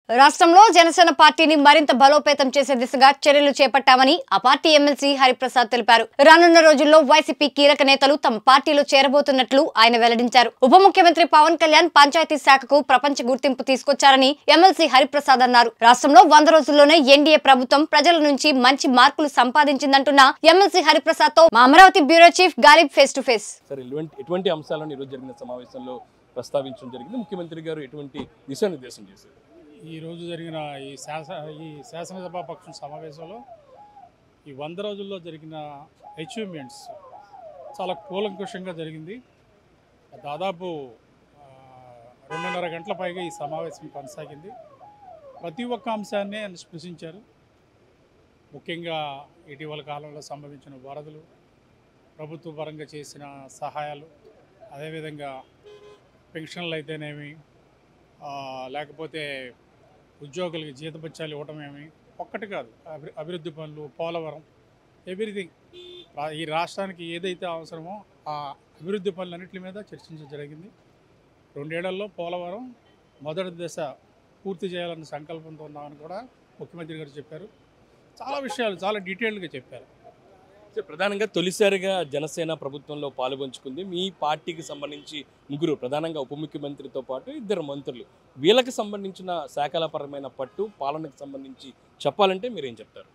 రాష్ట్రంలో జనసేన పార్టీని మరింత బలోపేతం చేసే దిశగా చర్యలు చేపట్టామని ఆ పార్టీ ఎమ్మెల్సీ హరిప్రసాద్ తెలిపారు రానున్న రోజుల్లో వైసీపీ కీలక నేతలు తమ పార్టీలో చేరబోతున్నట్లు ఆయన వెల్లడించారు ఉప ముఖ్యమంత్రి పవన్ కళ్యాణ్ పంచాయతీ శాఖకు ప్రపంచ గుర్తింపు తీసుకొచ్చారని ఎమ్మెల్సీ హరిప్రసాద్ అన్నారు రాష్ట్రంలో వంద రోజుల్లోనే ఎన్డీఏ ప్రభుత్వం ప్రజల నుంచి మంచి మార్కులు సంపాదించిందంటున్న ఎమ్మెల్సీ హరిప్రసాద్ తో మా Amaravati bureau chief Ghalib face to face sir ఎటువంటి ఎటువంటి అంశాలను ఈరోజు జరిగిన సమావేశంలో ప్రస్తావించడం జరిగింది ముఖ్యమంత్రి గారు ఎటువంటి దిశానిర్దేశం చేశారు ఈ రోజు జరిగిన ఈ శాసన ఈ శాసనసభా పక్షం సమావేశంలో ఈ వంద రోజుల్లో జరిగిన అచీవ్మెంట్స్ చాలా కూలంకుషంగా జరిగింది దాదాపు ఆ, రెండున్నర గంటల పైగా ఈ సమావేశం కొనసాగింది ప్రతి ఒక్క అంశాన్ని ఆయన స్పృశించారు ముఖ్యంగా ఇటీవల కాలంలో సంభవించిన వరదలు ప్రభుత్వ పరంగా చేసిన సహాయాలు అదేవిధంగా పెన్షన్లు అయితేనేమి ఆ, లేకపోతే ఉద్యోగులకి జీతభత్యాలు ఇవ్వటమేమి ఒక్కటి కాదు అభి అభివృద్ధి పనులు పోలవరం ఎవ్రీథింగ్ రా- ఈ రాష్ట్రానికి ఏదైతే అవసరమో ఆ అభివృద్ధి పనులన్నింటి మీద చర్చించడం జరిగింది రెండేళ్లలో పోలవరం మొదటి దశ పూర్తి చేయాలన్న సంకల్పంతో ఉన్నామని కూడా ముఖ్యమంత్రి గారు చెప్పారు చాలా విషయాలు చాలా డీటెయిల్డ్గా చెప్పారు సార్ ప్రధానంగా తొలిసారిగా జనసేన ప్రభుత్వంలో పాలుపంచుకుంది మీ పార్టీకి సంబంధించి ముగ్గురు ప్రధానంగా ఉప ముఖ్యమంత్రితో పాటు ఇద్దరు మంత్రులు వీళ్ళకి సంబంధించిన శాఖల పరమైన పట్టు పాలనకు సంబంధించి చెప్పాలంటే మీరేం చెప్తారు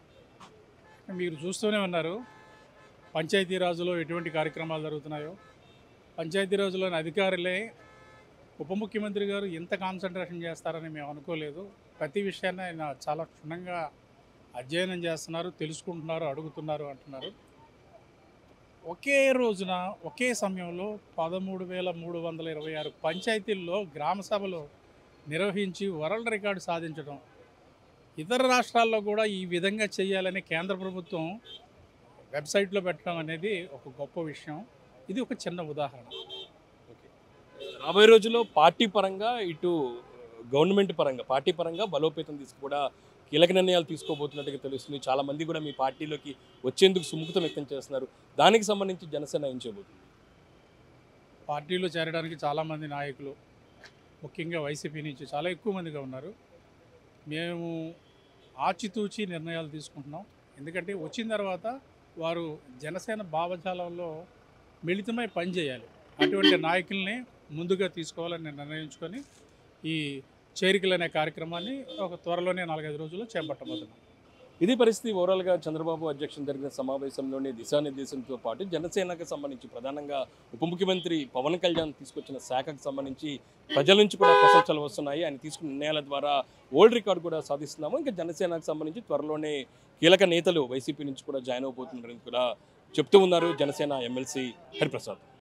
మీరు చూస్తూనే ఉన్నారు పంచాయతీరాజులో ఎటువంటి కార్యక్రమాలు జరుగుతున్నాయో పంచాయతీరాజులోని అధికారులే ఉప ముఖ్యమంత్రి గారు ఇంత కాన్సన్ట్రేషన్ చేస్తారని మేము అనుకోలేదు ప్రతి విషయాన్ని ఆయన చాలా క్షుణ్ణంగా అధ్యయనం చేస్తున్నారు తెలుసుకుంటున్నారు అడుగుతున్నారు అంటున్నారు ఒకే రోజున ఒకే సమయంలో పదమూడు వేల మూడు వందల ఇరవై ఆరు పంచాయతీల్లో గ్రామ సభలు నిర్వహించి వరల్డ్ రికార్డు సాధించడం ఇతర రాష్ట్రాల్లో కూడా ఈ విధంగా చేయాలని కేంద్ర ప్రభుత్వం వెబ్సైట్లో పెట్టడం అనేది ఒక గొప్ప విషయం ఇది ఒక చిన్న ఉదాహరణ రాబోయే రోజుల్లో పార్టీ పరంగా ఇటు గవర్నమెంట్ పరంగా పార్టీ పరంగా బలోపేతం తీసుకు కూడా కీలక నిర్ణయాలు తీసుకోబోతున్నట్టుగా తెలుస్తుంది చాలా మంది కూడా మీ పార్టీలోకి వచ్చేందుకు సుముఖత వ్యక్తం చేస్తున్నారు దానికి సంబంధించి జనసేన ఏం చేయబోతుంది పార్టీలో చేరడానికి చాలామంది నాయకులు ముఖ్యంగా వైసీపీ నుంచి చాలా ఎక్కువ మందిగా ఉన్నారు మేము ఆచితూచి నిర్ణయాలు తీసుకుంటున్నాం ఎందుకంటే వచ్చిన తర్వాత వారు జనసేన భావజాలంలో మిళితమై పనిచేయాలి అటువంటి నాయకుల్ని ముందుగా తీసుకోవాలని నిర్ణయించుకొని ఈ చేరికలు అనే కార్యక్రమాన్ని ఒక త్వరలోనే నాలుగైదు రోజుల్లో చేపట్టబోతున్నాం ఇది పరిస్థితి ఓవరాల్గా చంద్రబాబు అధ్యక్షులు జరిగిన సమావేశంలోని దిశానిర్దేశంతో పాటు జనసేనకు సంబంధించి ప్రధానంగా ఉప ముఖ్యమంత్రి పవన్ కళ్యాణ్ తీసుకొచ్చిన శాఖకు సంబంధించి ప్రజల నుంచి కూడా ప్రశంసలు వస్తున్నాయి ఆయన తీసుకున్న నిర్ణయాల ద్వారా ఓల్డ్ రికార్డు కూడా సాధిస్తున్నాము ఇంకా జనసేనకు సంబంధించి త్వరలోనే కీలక నేతలు వైసీపీ నుంచి కూడా జాయిన్ అవబోతున్నారని కూడా చెప్తూ ఉన్నారు జనసేన ఎమ్మెల్సీ హరిప్రసాద్